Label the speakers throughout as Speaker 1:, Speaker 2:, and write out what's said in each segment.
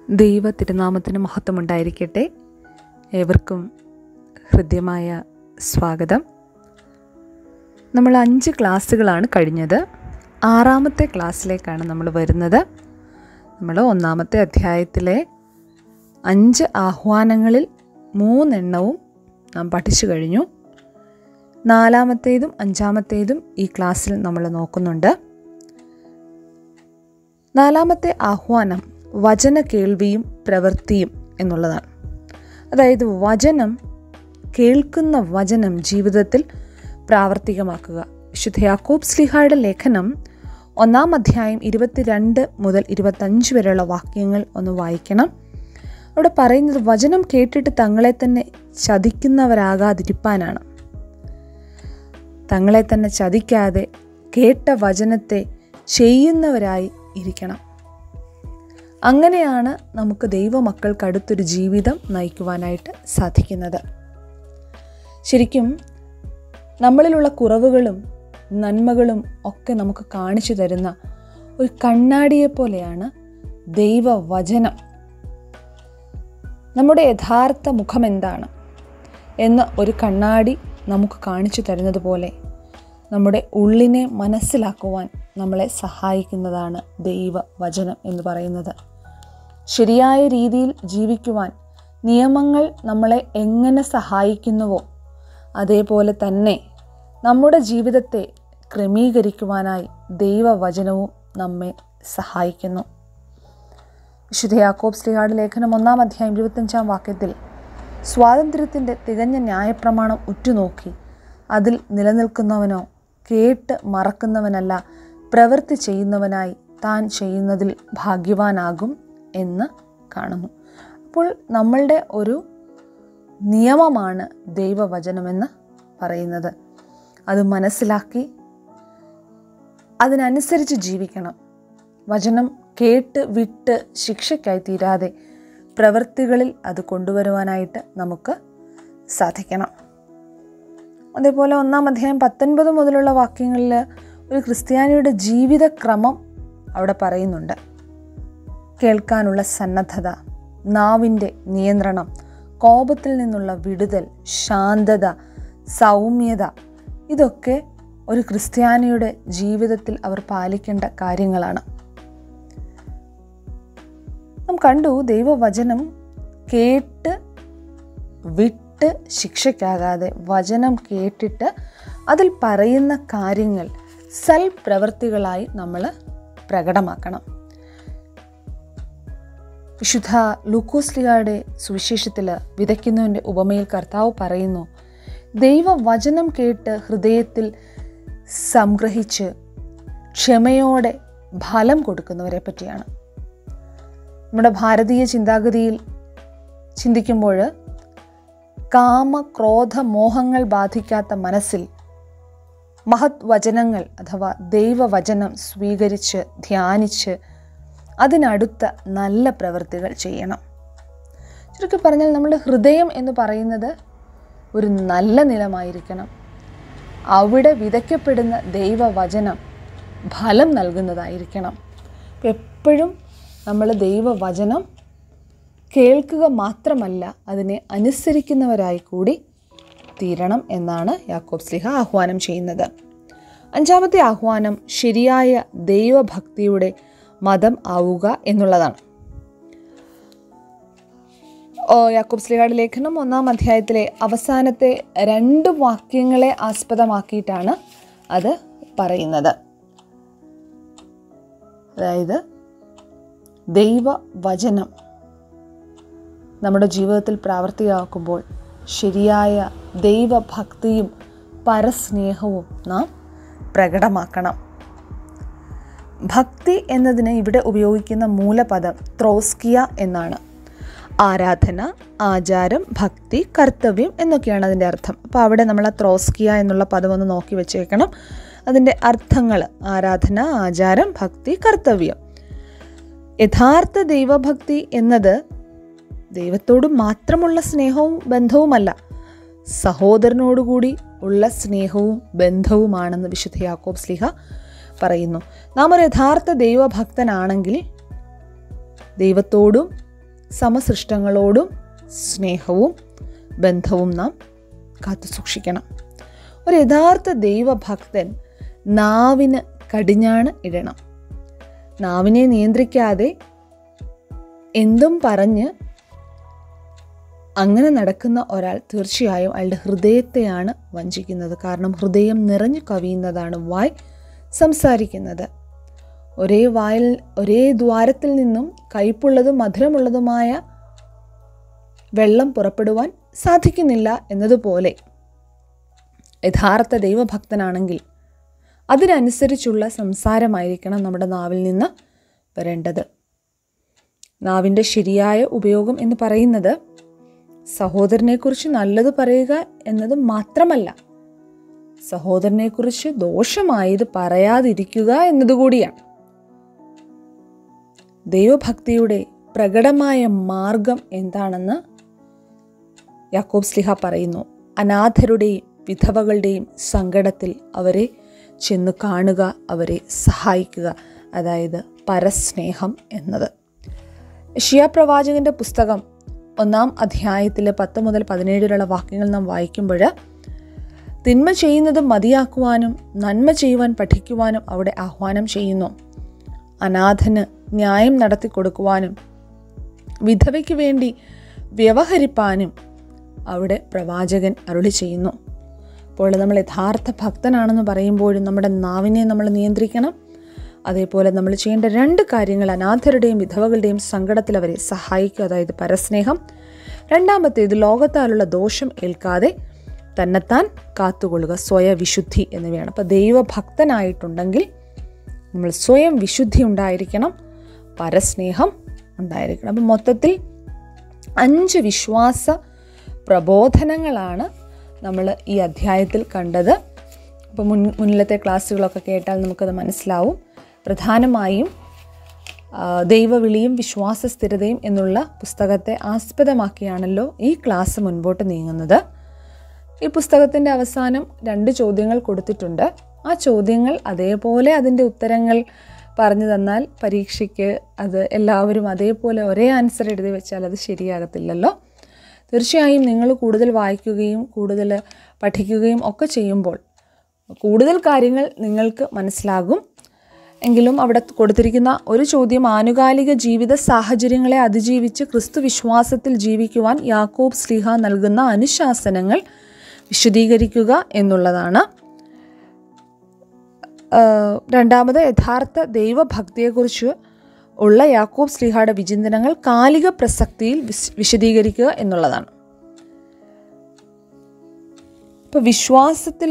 Speaker 1: ദൈവ തിരുനാമത്തിന് മഹത്വമുണ്ടായിരിക്കട്ടെ ഏവർക്കും ഹൃദ്യമായ സ്വാഗതം നമ്മൾ അഞ്ച് ക്ലാസ്സുകളാണ് കഴിഞ്ഞത് ആറാമത്തെ ക്ലാസ്സിലേക്കാണ് നമ്മൾ വരുന്നത് നമ്മൾ ഒന്നാമത്തെ അധ്യായത്തിലെ അഞ്ച് ആഹ്വാനങ്ങളിൽ മൂന്നെണ്ണവും നാം പഠിച്ചു കഴിഞ്ഞു നാലാമത്തേതും അഞ്ചാമത്തേതും ഈ ക്ലാസ്സിൽ നമ്മൾ നോക്കുന്നുണ്ട് നാലാമത്തെ ആഹ്വാനം വചന കേൾവിയും പ്രവൃത്തിയും എന്നുള്ളതാണ് അതായത് വചനം കേൾക്കുന്ന വചനം ജീവിതത്തിൽ പ്രാവർത്തികമാക്കുക വിശുദ്ധ യാക്കോബ് സ്ലിഹായുടെ ലേഖനം ഒന്നാം അധ്യായം ഇരുപത്തിരണ്ട് മുതൽ ഇരുപത്തഞ്ച് വരെയുള്ള വാക്യങ്ങൾ ഒന്ന് വായിക്കണം അവിടെ പറയുന്നത് വചനം കേട്ടിട്ട് തങ്ങളെ തന്നെ ചതിക്കുന്നവരാകാതിരിപ്പാനാണ് തങ്ങളെ തന്നെ ചതിക്കാതെ കേട്ട വചനത്തെ ചെയ്യുന്നവരായി ഇരിക്കണം അങ്ങനെയാണ് നമുക്ക് ദൈവമക്കൾക്കടുത്തൊരു ജീവിതം നയിക്കുവാനായിട്ട് സാധിക്കുന്നത് ശരിക്കും നമ്മളിലുള്ള കുറവുകളും നന്മകളും ഒക്കെ നമുക്ക് കാണിച്ചു തരുന്ന ഒരു കണ്ണാടിയെ പോലെയാണ് ദൈവവചനം നമ്മുടെ യഥാർത്ഥ മുഖം എന്താണ് എന്ന് ഒരു കണ്ണാടി നമുക്ക് കാണിച്ചു തരുന്നത് പോലെ നമ്മുടെ ഉള്ളിനെ മനസ്സിലാക്കുവാൻ നമ്മളെ സഹായിക്കുന്നതാണ് ദൈവവചനം എന്ന് പറയുന്നത് ശരിയായ രീതിയിൽ ജീവിക്കുവാൻ നിയമങ്ങൾ നമ്മളെ എങ്ങനെ സഹായിക്കുന്നുവോ അതേപോലെ തന്നെ നമ്മുടെ ജീവിതത്തെ ക്രമീകരിക്കുവാനായി ദൈവവചനവും നമ്മെ സഹായിക്കുന്നു വിശുദ്ധ യാക്കോബ് ശ്രീഹാട് ലേഖനം ഒന്നാം അധ്യായം ഇരുപത്തഞ്ചാം വാക്യത്തിൽ സ്വാതന്ത്ര്യത്തിൻ്റെ തികഞ്ഞ ന്യായപ്രമാണം ഉറ്റുനോക്കി അതിൽ നിലനിൽക്കുന്നവനോ കേട്ട് മറക്കുന്നവനല്ല പ്രവൃത്തി ചെയ്യുന്നവനായി താൻ ചെയ്യുന്നതിൽ ഭാഗ്യവാനാകും എന്ന് കാണുന്നു അപ്പോൾ നമ്മളുടെ ഒരു നിയമമാണ് ദൈവവചനമെന്ന് പറയുന്നത് അത് മനസ്സിലാക്കി അതിനനുസരിച്ച് ജീവിക്കണം വചനം കേട്ട് വിട്ട് ശിക്ഷയ്ക്കായി തീരാതെ പ്രവൃത്തികളിൽ അത് കൊണ്ടുവരുവാനായിട്ട് നമുക്ക് സാധിക്കണം അതേപോലെ ഒന്നാം അധ്യായം പത്തൊൻപത് മുതലുള്ള വാക്യങ്ങളിൽ ഒരു ക്രിസ്ത്യാനിയുടെ ജീവിതക്രമം അവിടെ പറയുന്നുണ്ട് കേൾക്കാനുള്ള സന്നദ്ധത നാവിൻ്റെ നിയന്ത്രണം കോപത്തിൽ നിന്നുള്ള വിടുതൽ ശാന്തത സൗമ്യത ഇതൊക്കെ ഒരു ക്രിസ്ത്യാനിയുടെ ജീവിതത്തിൽ അവർ പാലിക്കേണ്ട കാര്യങ്ങളാണ് നാം കണ്ടു ദൈവവചനം കേട്ട് വിട്ട് ശിക്ഷയ്ക്കാകാതെ വചനം കേട്ടിട്ട് അതിൽ പറയുന്ന കാര്യങ്ങൾ സൽപ്രവർത്തികളായി നമ്മൾ പ്രകടമാക്കണം വിശുദ്ധ ലൂക്കോസ്ലിയുടെ സുവിശേഷത്തിൽ വിതയ്ക്കുന്നതിൻ്റെ ഉപമയിൽ കർത്താവ് പറയുന്നു ദൈവവചനം കേട്ട് ഹൃദയത്തിൽ സംഗ്രഹിച്ച് ക്ഷമയോടെ ഫലം കൊടുക്കുന്നവരെ പറ്റിയാണ് നമ്മുടെ ഭാരതീയ ചിന്താഗതിയിൽ ചിന്തിക്കുമ്പോൾ കാമ ക്രോധ മോഹങ്ങൾ ബാധിക്കാത്ത മനസ്സിൽ മഹത് വചനങ്ങൾ അഥവാ ദൈവവചനം സ്വീകരിച്ച് ധ്യാനിച്ച് അതിനടുത്ത നല്ല പ്രവൃത്തികൾ ചെയ്യണം ചുരുക്കി പറഞ്ഞാൽ നമ്മുടെ ഹൃദയം എന്ന് പറയുന്നത് ഒരു നല്ല നിലമായിരിക്കണം അവിടെ വിതയ്ക്കപ്പെടുന്ന ദൈവവചനം ഫലം നൽകുന്നതായിരിക്കണം എപ്പോഴും നമ്മൾ ദൈവവചനം കേൾക്കുക മാത്രമല്ല അതിനെ അനുസരിക്കുന്നവരായി കൂടി തീരണം എന്നാണ് യാക്കോബ് സ്ലിഹ ആഹ്വാനം ചെയ്യുന്നത് അഞ്ചാമത്തെ ആഹ്വാനം ശരിയായ ദൈവഭക്തിയുടെ മതം ആവുക എന്നുള്ളതാണ് ഓ യാക്കോബ് സ്ലിഹയുടെ ലേഖനം ഒന്നാം അധ്യായത്തിലെ അവസാനത്തെ രണ്ട് വാക്യങ്ങളെ ആസ്പദമാക്കിയിട്ടാണ് അത് പറയുന്നത് അതായത് ദൈവവചനം നമ്മുടെ ജീവിതത്തിൽ പ്രാവർത്തികമാക്കുമ്പോൾ ശരിയായ ദൈവഭക്തിയും പരസ്നേഹവും നാം പ്രകടമാക്കണം ഭക്തി എന്നതിന് ഇവിടെ ഉപയോഗിക്കുന്ന മൂലപദം ത്രോസ്കിയ എന്നാണ് ആരാധന ആചാരം ഭക്തി കർത്തവ്യം എന്നൊക്കെയാണ് അതിൻ്റെ അർത്ഥം അപ്പോൾ അവിടെ നമ്മൾ ആ ത്രോസ്കിയ എന്നുള്ള പദം ഒന്ന് നോക്കി വെച്ചേക്കണം അതിൻ്റെ അർത്ഥങ്ങൾ ആരാധന ആചാരം ഭക്തി കർത്തവ്യം യഥാർത്ഥ ദൈവഭക്തി എന്നത് ദൈവത്തോട് മാത്രമുള്ള സ്നേഹവും ബന്ധവുമല്ല സഹോദരനോടുകൂടി ഉള്ള സ്നേഹവും ബന്ധവുമാണെന്ന് വിശുദ്ധ യാക്കോബ് സ്ലിഹ പറയുന്നു നാം ഒരു യഥാർത്ഥ ദൈവഭക്തനാണെങ്കിൽ ദൈവത്തോടും സമസൃഷ്ടങ്ങളോടും സ്നേഹവും ബന്ധവും നാം കാത്തു സൂക്ഷിക്കണം ഒരു യഥാർത്ഥ ദൈവഭക്തൻ നാവിന് കടിഞ്ഞാണ് ഇടണം നാവിനെ നിയന്ത്രിക്കാതെ എന്തും പറഞ്ഞ് അങ്ങനെ നടക്കുന്ന ഒരാൾ തീർച്ചയായും അയാളുടെ ഹൃദയത്തെയാണ് വഞ്ചിക്കുന്നത് കാരണം ഹൃദയം നിറഞ്ഞു കവിയുന്നതാണ് വായ് സംസാരിക്കുന്നത് ഒരേ വായിൽ ഒരേ ദ്വാരത്തിൽ നിന്നും കയ്പുള്ളതും മധുരമുള്ളതുമായ വെള്ളം പുറപ്പെടുവാൻ സാധിക്കുന്നില്ല എന്നതുപോലെ യഥാർത്ഥ ദൈവഭക്തനാണെങ്കിൽ അതിനനുസരിച്ചുള്ള സംസാരമായിരിക്കണം നമ്മുടെ നാവിൽ നിന്ന് വരേണ്ടത് നാവിൻ്റെ ശരിയായ ഉപയോഗം എന്ന് പറയുന്നത് സഹോദരനെക്കുറിച്ച് നല്ലത് പറയുക എന്നത് മാത്രമല്ല സഹോദരനെക്കുറിച്ച് ദോഷമായത് പറയാതിരിക്കുക എന്നതുകൂടിയാണ് ദൈവഭക്തിയുടെ പ്രകടമായ മാർഗം എന്താണെന്ന് യാക്കോബ് സ്ലിഹ പറയുന്നു അനാഥരുടെയും വിധവകളുടെയും സങ്കടത്തിൽ അവരെ ചെന്ന് കാണുക അവരെ സഹായിക്കുക അതായത് പരസ്നേഹം എന്നത് ഷിയ പ്രവാചകന്റെ പുസ്തകം ഒന്നാം അധ്യായത്തിലെ പത്ത് മുതൽ പതിനേഴ് വരെയുള്ള വാക്യങ്ങൾ നാം വായിക്കുമ്പോൾ തിന്മ ചെയ്യുന്നത് മതിയാക്കുവാനും നന്മ ചെയ്യുവാൻ പഠിക്കുവാനും അവിടെ ആഹ്വാനം ചെയ്യുന്നു അനാഥന് ന്യായം നടത്തി കൊടുക്കുവാനും വിധവയ്ക്ക് വേണ്ടി വ്യവഹരിപ്പാനും അവിടെ പ്രവാചകൻ അരുളി ചെയ്യുന്നു അപ്പോൾ നമ്മൾ യഥാർത്ഥ ഭക്തനാണെന്ന് പറയുമ്പോഴും നമ്മുടെ നാവിനെ നമ്മൾ നിയന്ത്രിക്കണം അതേപോലെ നമ്മൾ ചെയ്യേണ്ട രണ്ട് കാര്യങ്ങൾ അനാഥരുടെയും വിധവകളുടെയും സങ്കടത്തിൽ അവരെ സഹായിക്കുക അതായത് പരസ്നേഹം രണ്ടാമത്തേത് ലോകത്താലുള്ള ദോഷം ഏൽക്കാതെ തന്നെത്താൻ കാത്തുകൊള്ളുക സ്വയവിശുദ്ധി എന്നിവയാണ് അപ്പോൾ ദൈവഭക്തനായിട്ടുണ്ടെങ്കിൽ നമ്മൾ സ്വയം വിശുദ്ധി ഉണ്ടായിരിക്കണം പരസ്നേഹം ഉണ്ടായിരിക്കണം അപ്പം മൊത്തത്തിൽ അഞ്ച് വിശ്വാസ പ്രബോധനങ്ങളാണ് നമ്മൾ ഈ അധ്യായത്തിൽ കണ്ടത് അപ്പോൾ മുൻ മുന്നിലത്തെ ക്ലാസ്സുകളൊക്കെ കേട്ടാൽ നമുക്കത് മനസ്സിലാവും പ്രധാനമായും ആ, ദൈവവിളിയും വിശ്വാസ സ്ഥിരതയും എന്നുള്ള പുസ്തകത്തെ ആസ്പദമാക്കിയാണല്ലോ ഈ ക്ലാസ് മുൻപോട്ട് നീങ്ങുന്നത് ഈ പുസ്തകത്തിൻ്റെ അവസാനം രണ്ട് ചോദ്യങ്ങൾ കൊടുത്തിട്ടുണ്ട് ആ ചോദ്യങ്ങൾ അതേപോലെ അതിൻ്റെ ഉത്തരങ്ങൾ പറഞ്ഞു തന്നാൽ പരീക്ഷയ്ക്ക് അത് എല്ലാവരും അതേപോലെ ഒരേ ആൻസർ എഴുതി വെച്ചാൽ അത് ശരിയാകത്തില്ലല്ലോ തീർച്ചയായും നിങ്ങൾ കൂടുതൽ വായിക്കുകയും കൂടുതൽ പഠിക്കുകയും ഒക്കെ ചെയ്യുമ്പോൾ കൂടുതൽ കാര്യങ്ങൾ നിങ്ങൾക്ക് മനസ്സിലാകും എങ്കിലും അവിടെ കൊടുത്തിരിക്കുന്ന ഒരു ചോദ്യം ആനുകാലിക ജീവിത സാഹചര്യങ്ങളെ അതിജീവിച്ച് ക്രിസ്തു വിശ്വാസത്തിൽ ജീവിക്കുവാൻ യാക്കോബ് സ്ലിഹ നൽകുന്ന അനുശാസനങ്ങൾ വിശദീകരിക്കുക എന്നുള്ളതാണ് ആഹ് രണ്ടാമത് യഥാർത്ഥ ദൈവഭക്തിയെക്കുറിച്ച് ഉള്ള യാക്കോബ് സ്ലിഹയുടെ വിചിന്തനങ്ങൾ കാലിക പ്രസക്തിയിൽ വിശ- വിശദീകരിക്കുക എന്നുള്ളതാണ് ഇപ്പോൾ വിശ്വാസത്തിൽ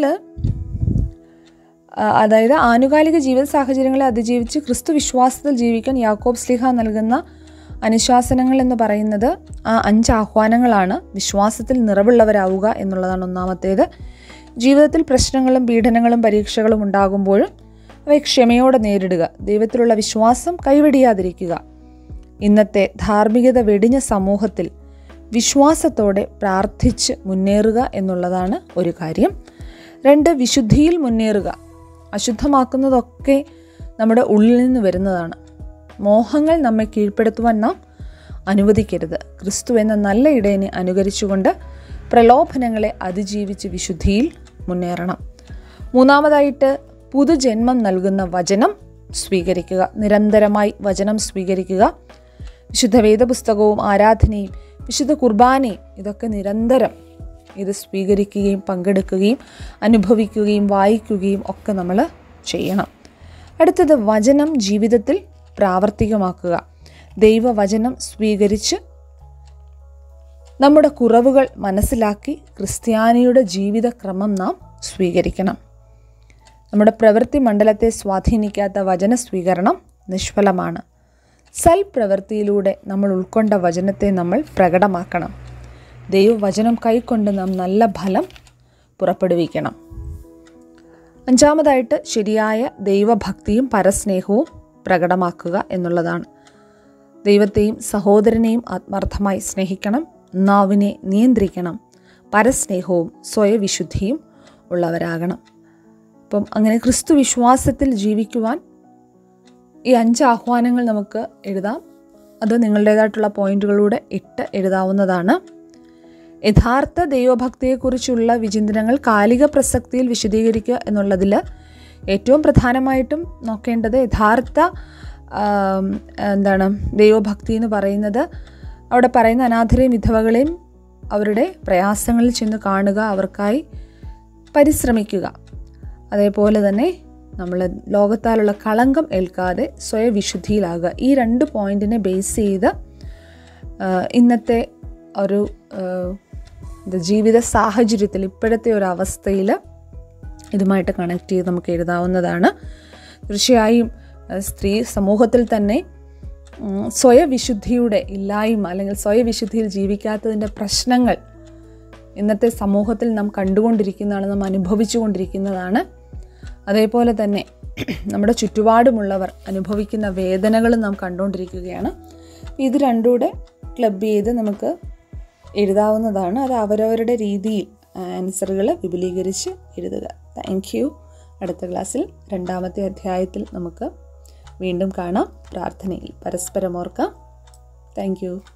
Speaker 1: അതായത് ആനുകാലിക ജീവിത സാഹചര്യങ്ങളെ അതിജീവിച്ച് ക്രിസ്തു വിശ്വാസത്തിൽ ജീവിക്കാൻ യാക്കോബ് സ്ലിഹ നൽകുന്ന അനുശാസനങ്ങൾ എന്ന് പറയുന്നത് ആ അഞ്ച് ആഹ്വാനങ്ങളാണ് വിശ്വാസത്തിൽ നിറവുള്ളവരാവുക എന്നുള്ളതാണ് ഒന്നാമത്തേത് ജീവിതത്തിൽ പ്രശ്നങ്ങളും പീഡനങ്ങളും പരീക്ഷകളും ഉണ്ടാകുമ്പോഴും അവയെ ക്ഷമയോടെ നേരിടുക ദൈവത്തിലുള്ള വിശ്വാസം കൈവെടിയാതിരിക്കുക ഇന്നത്തെ ധാർമ്മികത വെടിഞ്ഞ സമൂഹത്തിൽ വിശ്വാസത്തോടെ പ്രാർത്ഥിച്ച് മുന്നേറുക എന്നുള്ളതാണ് ഒരു കാര്യം രണ്ട് വിശുദ്ധിയിൽ മുന്നേറുക അശുദ്ധമാക്കുന്നതൊക്കെ നമ്മുടെ ഉള്ളിൽ നിന്ന് വരുന്നതാണ് മോഹങ്ങൾ നമ്മെ കീഴ്പ്പെടുത്തുവാൻ നാം അനുവദിക്കരുത് ക്രിസ്തു എന്ന നല്ല ഇടയനെ അനുകരിച്ചുകൊണ്ട് പ്രലോഭനങ്ങളെ അതിജീവിച്ച് വിശുദ്ധിയിൽ മുന്നേറണം മൂന്നാമതായിട്ട് പുതുജന്മം നൽകുന്ന വചനം സ്വീകരിക്കുക നിരന്തരമായി വചനം സ്വീകരിക്കുക വിശുദ്ധ വേദപുസ്തകവും ആരാധനയും വിശുദ്ധ കുർബാനയും ഇതൊക്കെ നിരന്തരം ഇത് സ്വീകരിക്കുകയും പങ്കെടുക്കുകയും അനുഭവിക്കുകയും വായിക്കുകയും ഒക്കെ നമ്മൾ ചെയ്യണം അടുത്തത് വചനം ജീവിതത്തിൽ പ്രാവർത്തികമാക്കുക ദൈവവചനം സ്വീകരിച്ച് നമ്മുടെ കുറവുകൾ മനസ്സിലാക്കി ക്രിസ്ത്യാനിയുടെ ജീവിതക്രമം നാം സ്വീകരിക്കണം നമ്മുടെ പ്രവൃത്തി മണ്ഡലത്തെ സ്വാധീനിക്കാത്ത വചന സ്വീകരണം നിഷ്ഫലമാണ് സൽപ്രവൃത്തിയിലൂടെ നമ്മൾ ഉൾക്കൊണ്ട വചനത്തെ നമ്മൾ പ്രകടമാക്കണം ദൈവവചനം കൈക്കൊണ്ട് നാം നല്ല ഫലം പുറപ്പെടുവിക്കണം അഞ്ചാമതായിട്ട് ശരിയായ ദൈവഭക്തിയും പരസ്നേഹവും പ്രകടമാക്കുക എന്നുള്ളതാണ് ദൈവത്തെയും സഹോദരനെയും ആത്മാർത്ഥമായി സ്നേഹിക്കണം നാവിനെ നിയന്ത്രിക്കണം പരസ്നേഹവും സ്വയവിശുദ്ധിയും ഉള്ളവരാകണം അപ്പം അങ്ങനെ ക്രിസ്തു വിശ്വാസത്തിൽ ജീവിക്കുവാൻ ഈ അഞ്ച് ആഹ്വാനങ്ങൾ നമുക്ക് എഴുതാം അത് നിങ്ങളുടേതായിട്ടുള്ള പോയിന്റുകളിലൂടെ ഇട്ട് എഴുതാവുന്നതാണ് യഥാർത്ഥ ദൈവഭക്തിയെക്കുറിച്ചുള്ള വിചിന്തനങ്ങൾ കാലിക പ്രസക്തിയിൽ വിശദീകരിക്കുക എന്നുള്ളതിൽ ഏറ്റവും പ്രധാനമായിട്ടും നോക്കേണ്ടത് യഥാർത്ഥ ആം, എന്താണ് ദൈവഭക്തി എന്ന് പറയുന്നത് അവിടെ പറയുന്ന അനാഥരെയും വിധവകളെയും അവരുടെ പ്രയാസങ്ങളിൽ ചെന്ന് കാണുക അവർക്കായി പരിശ്രമിക്കുക അതേപോലെ തന്നെ നമ്മൾ ലോകത്താലുള്ള കളങ്കം ഏൽക്കാതെ സ്വയവിശുദ്ധിയിലാകുക ഈ രണ്ട് പോയിന്റിനെ ബേസ് ചെയ്ത് ആ, ഇന്നത്തെ ഒരു ആ, എന്താ ജീവിത സാഹചര്യത്തിൽ ഇപ്പോഴത്തെ ഒരു അവസ്ഥയിൽ ഇതുമായിട്ട് കണക്ട് ചെയ്ത് നമുക്ക് എഴുതാവുന്നതാണ് തീർച്ചയായും ആ, സ്ത്രീ സമൂഹത്തിൽ തന്നെ ഉം, സ്വയവിശുദ്ധിയുടെ ഇല്ലായ്മ അല്ലെങ്കിൽ സ്വയവിശുദ്ധിയിൽ ജീവിക്കാത്തതിൻ്റെ പ്രശ്നങ്ങൾ ഇന്നത്തെ സമൂഹത്തിൽ നാം കണ്ടുകൊണ്ടിരിക്കുന്നതാണ് നാം അനുഭവിച്ചു കൊണ്ടിരിക്കുന്നതാണ് അതേപോലെ തന്നെ നമ്മുടെ ചുറ്റുപാടുമുള്ളവർ അനുഭവിക്കുന്ന വേദനകളും നാം കണ്ടുകൊണ്ടിരിക്കുകയാണ് ഇത് രണ്ടും കൂടെ ക്ലബ് ചെയ്ത് നമുക്ക് എഴുതാവുന്നതാണ് അത് അവരവരുടെ രീതിയിൽ ആൻസറുകൾ വിപുലീകരിച്ച് എഴുതുക താങ്ക് യു അടുത്ത ക്ലാസ്സിൽ രണ്ടാമത്തെ അധ്യായത്തിൽ നമുക്ക് വീണ്ടും കാണാം പ്രാർത്ഥനയിൽ പരസ്പരം ഓർക്കാം താങ്ക് യു